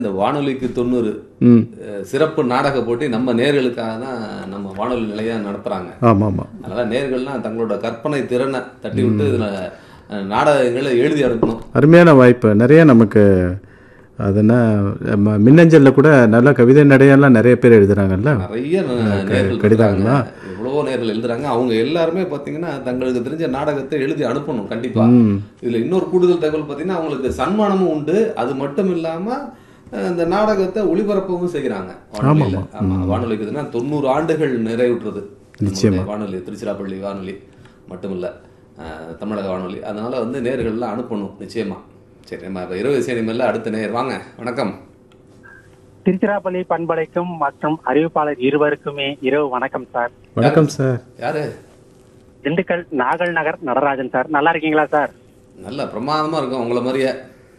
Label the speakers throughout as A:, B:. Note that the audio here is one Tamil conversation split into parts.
A: இந்த வானொலிக்கு தொண்ணூறு
B: ம்
A: அஹ், சிறப்பு நாடக போட்டி நம்ம நேர்களுக்காக தான் நம்ம வானொலி நிலையா நடத்துறாங்க
B: ஆமாம் ஆமாம்
A: அதனால நேர்கள்லாம் தங்களோட கற்பனை திறனை தட்டி விட்டு இதுல அஹ், நாடகங்களை எழுதி அனுப்பணும்
B: அருமையான வாய்ப்பு நிறைய நமக்கு அதுனா நம்ம மின்னஞ்சலில் கூட நல்ல கவிதை நடையெல்லாம் நிறைய பேர் எழுதுறாங்கல்ல
A: நிறைய ந- நேர்கள்
B: கடிதங்களா?
A: எழுதுறாங்க. எவ்வளவோ நேர்கள் எழுதுறாங்க அவங்க எல்லாருமே பாத்தீங்கன்னா தங்களுக்கு தெரிஞ்ச நாடகத்தை எழுதி அனுப்பணும் கண்டிப்பா
B: ம்
A: இதுல இன்னொரு கூடுதல் தகவல் பாத்தீங்கன்னா அவங்களுக்கு சன்மானமும் உண்டு அது மட்டும் இல்லாம அஹ், இந்த நாடகத்தை ஒளிபரப்பவும் செய்கிறாங்க வானொலியில. ஆமா வானொலிக்கு இதுனா தொண்ணூறு ஆண்டுகள் நிறைவுற்றது நம்மளுடைய வானொலி திருச்சிராப்பள்ளி வானொலி மட்டும் இல்ல அஹ், தமிழக வானொலி அதனால வந்து நேர்கள்லாம் அனுப்பணும் நிச்சயமா சரி நம்ம இப்ப இரவு சினிமையில் அடுத்த நேர் வாங்க வணக்கம்
C: திருச்சிராப்பள்ளி பண்பலைக்கும் மற்றும் அறிவிப்பாளர் இருவருக்குமே இரவு வணக்கம் சார்
B: வணக்கம் சார்
A: யாரு
C: திண்டுக்கல் நாகல் நகர் நடராஜன் சார் நல்லா இருக்கீங்களா சார்
A: நல்ல பிரமாதமா இருக்கும் உங்களை மாதிரியே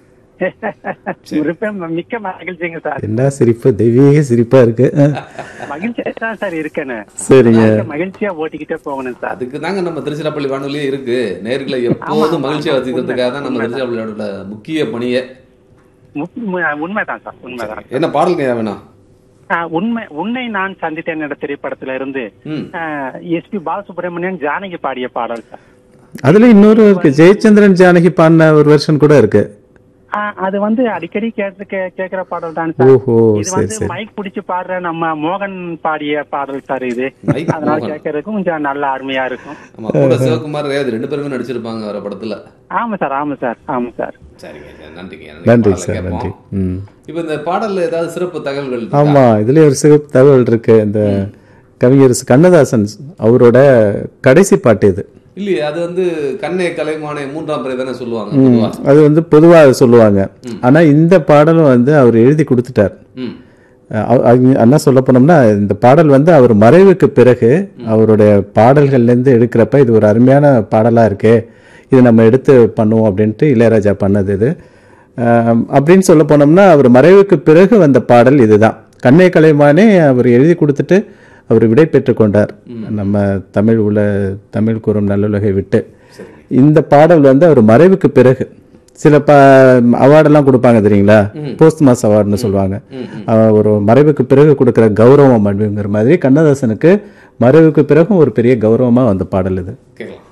C: இருப்பேன் மிக்க மகிழ்ச்சிங்க சார்
B: என்ன சிரிப்பு தெய்வீக சிரிப்பா இருக்கு அஹ்,
C: மகிழ்ச்சியா தான் சார் இருக்கேன்னு
B: சரிங்க
C: வாழ்க்கை மகிழ்ச்சியா ஓட்டிக்கிட்டே போகணும் சார்
A: அதுக்கு தாங்க நம்ம திருச்சிராப்பள்ளி வானொலியே இருக்கு நேர்களை எப்போதும் மகிழ்ச்சியா வச்சுக்கிறதுக்காக தான் நம்ம திருச்சிராப்பள்ளியோட முக்கிய பணியே
C: உண்மை- உண்மைதான் சார் உண்மைதான்
A: என்ன பாடலுங்க வேணும்
C: ஆஹ், உண்மை உன்னை நான் சந்தித்தேன் என்ற திரைப்படத்துல இருந்து
A: ம்
C: எஸ்பி பாலசுப்ரமணியன் ஜானகி பாடிய பாடல் சார்
B: அதுல இன்னொரு இருக்கு ஜெயச்சந்திரன் ஜானகி பாடின ஒரு வெர்ஷன் கூட இருக்கு
C: ஆஹ், அது வந்து அடிக்கடி கேட்டு கே- கேக்குற பாடல் தான் சார்
B: ஓஹோ
C: இது
B: சரி
C: வந்து
B: சரி
C: மைக் பிடிச்சு பாடுற நம்ம மோகன் பாடிய பாடல் சார் இது
A: மைக்
C: அதனால
A: மோகன்.
C: கேட்கறதுக்கும் கொஞ்சம் நல்ல அருமையா இருக்கும்
A: ஆமா கூட சிவகுமார் ரேவதி ரெண்டு பேருமே நடிச்சிருப்பாங்க வர படத்துல
C: ஆமா சார் ஆமா சார் ஆமா சார்
A: சரிங்க சரி, நன்றிங்க
B: நன்றி
A: பாடலை
B: சார்
A: கேட்போம்.
B: நன்றி ம்
A: இப்ப இந்த பாடல்ல ஏதாவது சிறப்பு தகவல்கள் இருக்கா?
B: ஆமா இதுல ஒரு சிறப்பு தகவல் இருக்கு இந்த கவிஞர் கண்ணதாசன் அவரோட கடைசி பாட்டு இது
A: இல்லையே அது வந்து கண்ணே கலைமானே மூன்றாம் பிறை தானே சொல்லுவாங்க
B: ம்,
A: பொதுவா
B: அது வந்து பொதுவாக சொல்லுவாங்க ஆனா இந்த பாடலும் வந்து அவர் எழுதி கொடுத்துட்டார்
A: ம்
B: அஹ் அங்க என்ன சொல்ல போனோம்னா இந்த பாடல் வந்து அவர் மறைவுக்கு பிறகு அவருடைய பாடல்கள்லேருந்து எடுக்கிறப்ப இது ஒரு அருமையான பாடலாக இருக்கு இது நம்ம எடுத்து பண்ணுவோம் அப்படின்ட்டு இளையராஜா பண்ணது இது அஹ் அப்படின்னு சொல்ல போனோம்னா அவர் மறைவுக்கு பிறகு வந்த பாடல் இதுதான் கண்ணே கலைமானே அவர் எழுதி கொடுத்துட்டு அவர் விடை பெற்று கொண்டார் நம்ம தமிழ் உல தமிழ் கூறும் நல்லுலகை விட்டு இந்த பாடல் வந்து அவர் மறைவுக்கு பிறகு சில ப அவார்டெல்லாம் கொடுப்பாங்க தெரியுங்களா போஸ்ட் மாஸ் அவார்டுன்னு சொல்லுவாங்க அஹ் ஒரு மறைவுக்கு பிறகு கொடுக்குற கௌரவம் அப்படிங்கிற மாதிரி கண்ணதாசனுக்கு மறைவுக்கு பிறகும் ஒரு பெரிய கௌரவமா வந்த பாடல் இது
A: கேட்கலாம்